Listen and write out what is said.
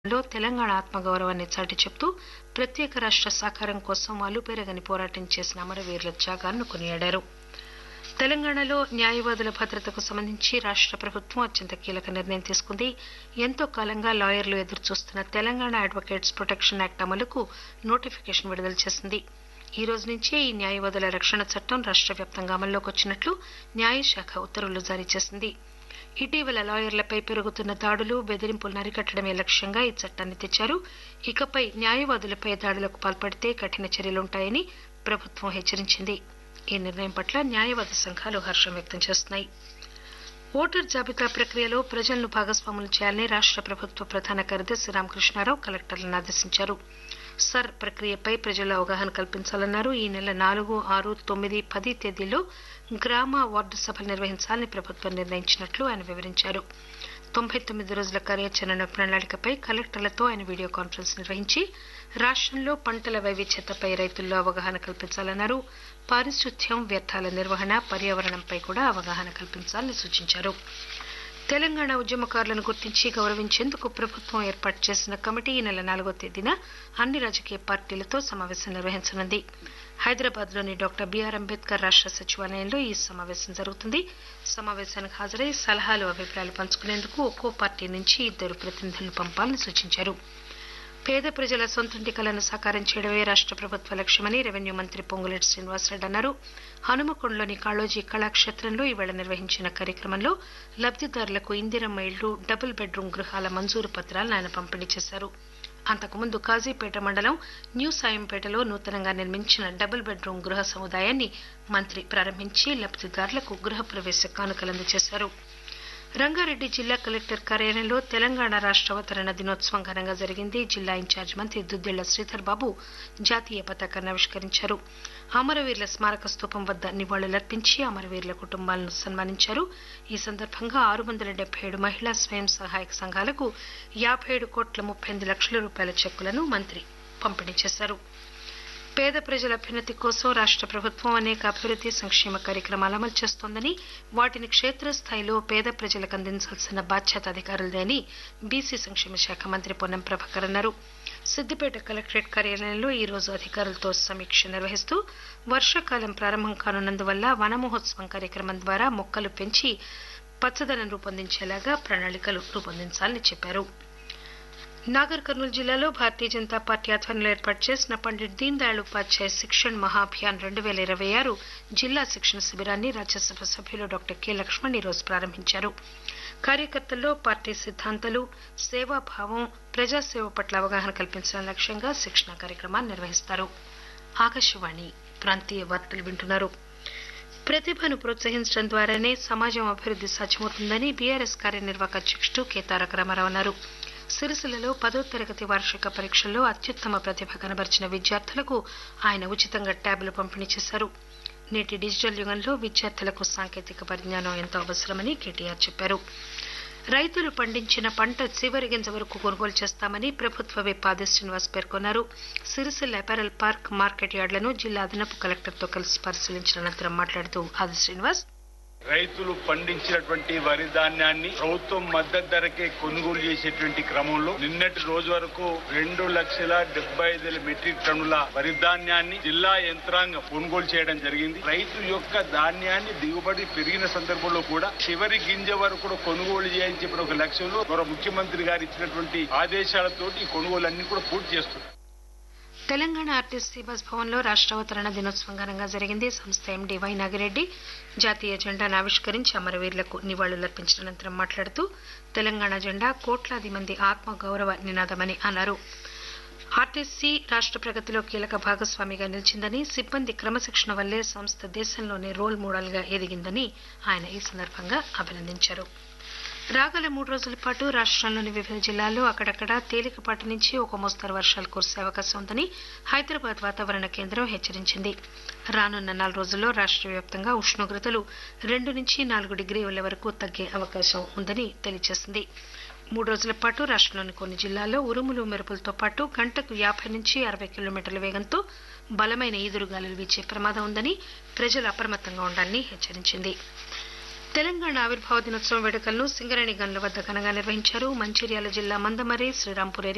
లో తెలంగాణ ఆత్మగౌరవాన్ని చాటి చెప్తూ ప్రత్యేక రాష్ట సాకారం కోసం అలుపెరగని పోరాటం చేసిన అమరవీరుల త్యాగాలను కొనియాడారు తెలంగాణలో న్యాయవాదుల భద్రతకు సంబంధించి రాష్ట ప్రభుత్వం అత్యంత కీలక నిర్ణయం తీసుకుంది ఎంతో కాలంగా లాయర్లు ఎదురుచూస్తున్న తెలంగాణ అడ్వకేట్స్ ప్రొటెక్షన్ యాక్ట్ అమలుకు నోటిఫికేషన్ విడుదల చేసింది ఈ రోజు నుంచే ఈ న్యాయవాదుల రక్షణ చట్టం రాష్ట వ్యాప్తంగా అమల్లోకి వచ్చినట్లు న్యాయశాఖ ఉత్తర్వులు జారీ చేసింది ఇటీవల లాయర్లపై పెరుగుతున్న దాడులు బెదిరింపులను అరికట్టడమే లక్ష్యంగా ఈ చట్టాన్ని తెచ్చారు ఇకపై న్యాయవాదులపై దాడులకు పాల్పడితే కఠిన చర్యలుంటాయని ప్రభుత్వం హెచ్చరించింది ఈ నిర్ణయం పట్ల న్యాయవాద సంఘాలు హర్షం వ్యక్తం చేస్తున్నాయి ఓటరు జాబితా ప్రక్రియలో ప్రజలను భాగస్వాములు చేయాలని రాష్ట ప్రభుత్వ ప్రధాన కార్యదర్శి రామకృష్ణారావు కలెక్టర్లను ఆదేశించారు సర్ ప్రక్రియపై ప్రజల్లో అవగాహన కల్పించాలన్నారు ఈ నెల నాలుగు ఆరు తొమ్మిది పది తేదీల్లో గ్రామ వార్డు సభలు నిర్వహించాలని ప్రభుత్వం నిర్ణయించినట్లు ఆయన వివరించారు తొంభై తొమ్మిది రోజుల కార్యాచరణ ప్రణాళికపై కలెక్టర్లతో ఆయన వీడియో కాన్ఫరెన్స్ నిర్వహించి రాష్టంలో పంటల వైవిధ్యతపై రైతుల్లో అవగాహన కల్పించాలన్నారు పారిశుద్ధ్యం వ్యర్థాల నిర్వహణ పర్యావరణంపై కూడా అవగాహన కల్పించాలని సూచించారు తెలంగాణ ఉద్యమకారులను గుర్తించి గౌరవించేందుకు ప్రభుత్వం ఏర్పాటు చేసిన కమిటీ ఈ నెల నాలుగో తేదీన అన్ని రాజకీయ పార్టీలతో సమావేశం నిర్వహించనుంది హైదరాబాద్ లోని డాక్టర్ బీఆర్ అంబేద్కర్ రాష్ట సచివాలయంలో ఈ సమావేశం జరుగుతుంది సమావేశానికి హాజరై సలహాలు అభిప్రాయాలు పంచుకునేందుకు ఒక్కో పార్టీ నుంచి ఇద్దరు ప్రతినిధులను పంపాలని సూచించారు పేద ప్రజల సొంతింటి కలను సాకారం చేయడమే రాష్ట ప్రభుత్వ లక్ష్యమని రెవెన్యూ మంత్రి పొంగులేటి శ్రీనివాసరెడ్డి అన్నారు హనుమకొండలోని కాళోజీ కళాక్షేత్రంలో ఈవేళ నిర్వహించిన కార్యక్రమంలో లబ్దిదారులకు ఇందిరమ్మ ఇళ్లు డబుల్ బెడ్రూమ్ గృహాల మంజూరు పత్రాలను ఆయన పంపిణీ చేశారు అంతకుముందు కాజీపేట మండలం న్యూ సాయంపేటలో నూతనంగా నిర్మించిన డబుల్ బెడ్రూమ్ గృహ సముదాయాన్ని మంత్రి ప్రారంభించి లబ్దిదారులకు గృహప్రవేశ కానుకలు అందజేశారు రంగారెడ్డి జిల్లా కలెక్టర్ కార్యాలయంలో తెలంగాణ రాష్ట అవతరణ దినోత్సవం ఘనంగా జరిగింది జిల్లా ఇన్ఛార్జ్ మంత్రి దుద్దిళ్ల శ్రీధర్ బాబు జాతీయ పతాకాన్ని ఆవిష్కరించారు అమరవీరుల స్మారక స్తూపం వద్ద నివాళులర్పించి అమరవీరుల కుటుంబాలను సన్మానించారు ఈ సందర్భంగా ఆరు వందల డెబ్బై ఏడు మహిళా స్వయం సహాయక సంఘాలకు యాబై ఏడు కోట్ల ముప్పై ఎనిమిది లక్షల రూపాయల చెక్కులను మంత్రి పంపిణీ చేశారు పేద ప్రజల అభ్యున్నతి కోసం రాష్ట ప్రభుత్వం అనేక అభివృద్ది సంక్షేమ కార్యక్రమాలు అమలు చేస్తోందని వాటిని క్షేత్రస్థాయిలో పేద ప్రజలకు అందించాల్సిన బాధ్యత అధికారులదే అని బీసీ సంక్షేమ శాఖ మంత్రి పొన్నం ప్రభాకర్ అన్నారు సిద్దిపేట కలెక్టరేట్ కార్యాలయంలో ఈ రోజు అధికారులతో సమీక్ష నిర్వహిస్తూ వర్షాకాలం ప్రారంభం కానున్నందువల్ల వన మహోత్సవం కార్యక్రమం ద్వారా మొక్కలు పెంచి పచ్చదనం రూపొందించేలాగా ప్రణాళికలు రూపొందించాలని చెప్పారు నాగర్ కర్నూలు జిల్లాలో భారతీయ జనతా పార్టీ ఆధ్వర్యంలో ఏర్పాటు చేసిన పండిట్ దీన్ దయాళ్ ఉపాధ్యాయ శిక్షణ్ మహాభియాన్ రెండు వేల ఇరవై ఆరు జిల్లా శిక్షణ శిబిరాన్ని రాజ్యసభ సభ్యులు డాక్టర్ కె లక్ష్మణ్ ఈరోజు ప్రారంభించారు కార్యకర్తల్లో పార్టీ సిద్ధాంతాలు సేవాభావం ప్రజాసేవ పట్ల అవగాహన కల్పించడం లక్ష్యంగా శిక్షణ కార్యక్రమాన్ని నిర్వహిస్తారు ఆకాశవాణి ప్రాంతీయ వార్తలు వింటున్నారు ప్రతిభను ప్రోత్సహించడం ద్వారానే సమాజం అభివృద్ది సాధ్యమవుతుందని బీఆర్ఎస్ కార్యనిర్వాహక అధ్యక్షుడు కె తారక రామారావు అన్నారు సిరిసిల్లలో పదో తరగతి వార్షిక పరీక్షల్లో అత్యుత్తమ ప్రతిభ కనబరిచిన విద్యార్థులకు ఆయన ఉచితంగా ట్యాబ్లు పంపిణీ చేశారు నేటి డిజిటల్ యుగంలో విద్యార్థులకు సాంకేతిక పరిజ్ఞానం ఎంతో అవసరమని కేటీఆర్ చెప్పారు రైతులు పండించిన పంట చివరి గింజ వరకు కొనుగోలు చేస్తామని ప్రభుత్వ విప్ ఆది శ్రీనివాస్ పేర్కొన్నారు సిరిసిల్ల అపారల్ పార్క్ మార్కెట్ యార్డులను జిల్లా అదనపు కలెక్టర్తో కలిసి పరిశీలించిన అనంతరం మాట్లాడుతూ ఆది శ్రీనివాస్ రైతులు పండించినటువంటి వరి ధాన్యాన్ని ప్రభుత్వం మద్దతు ధరకే కొనుగోలు చేసేటువంటి క్రమంలో నిన్నటి రోజు వరకు రెండు లక్షల డెబ్బై ఐదు మెట్రిక్ టన్నుల వరి ధాన్యాన్ని జిల్లా యంత్రాంగం కొనుగోలు చేయడం జరిగింది రైతు యొక్క ధాన్యాన్ని దిగుబడి పెరిగిన సందర్భంలో కూడా చివరి గింజ వరకు కూడా కొనుగోలు చేయని చెప్పిన ఒక లక్ష్యంలో గౌరవ ముఖ్యమంత్రి గారు ఇచ్చినటువంటి ఆదేశాలతోటి ఈ కొనుగోలన్నీ కూడా పూర్తి చేస్తున్నారు తెలంగాణ ఆర్టీసీ బస్ భవన్లో రాష్ట అవతరణ దినోత్సవం ఘనంగా జరిగింది సంస్థ ఎండీ వై నాగిరెడ్డి జాతీయ జెండాను ఆవిష్కరించి అమరవీరులకు నివాళులర్పించిన అనంతరం మాట్లాడుతూ తెలంగాణ జెండా కోట్లాది మంది ఆత్మ గౌరవ నినాదమని అన్నారు ఆర్టీసీ రాష్ట ప్రగతిలో కీలక భాగస్వామిగా నిలిచిందని సిబ్బంది క్రమశిక్షణ వల్లే సంస్థ దేశంలోనే రోల్ మోడల్ గా ఎదిగిందని ఆయన ఈ సందర్భంగా అభినందించారు రాగల మూడు రోజుల పాటు రాష్టంలోని వివిధ జిల్లాల్లో అక్కడక్కడ తేలికపాటి నుంచి ఒక మోస్తరు వర్షాలు కురిసే అవకాశం ఉందని హైదరాబాద్ వాతావరణ కేంద్రం హెచ్చరించింది రానున్న నాలుగు రోజుల్లో రాష్ట వ్యాప్తంగా ఉష్ణోగ్రతలు రెండు నుంచి నాలుగు డిగ్రీల వరకు తగ్గే అవకాశం ఉందని తెలియజేసింది మూడు రోజుల పాటు రాష్టంలోని కొన్ని జిల్లాల్లో ఉరుములు మెరుపులతో పాటు గంటకు యాభై నుంచి అరవై కిలోమీటర్ల వేగంతో బలమైన ఈదురుగాలులు వీచే ప్రమాదం ఉందని ప్రజలు అప్రమత్తంగా ఉండాలని హెచ్చరించింది తెలంగాణ ఆవిర్భావ దినోత్సవం వేడుకలను సింగరేణి గన్ల వద్ద ఘనంగా నిర్వహించారు మంచిర్యాల జిల్లా మందమరి శ్రీరాంపూర్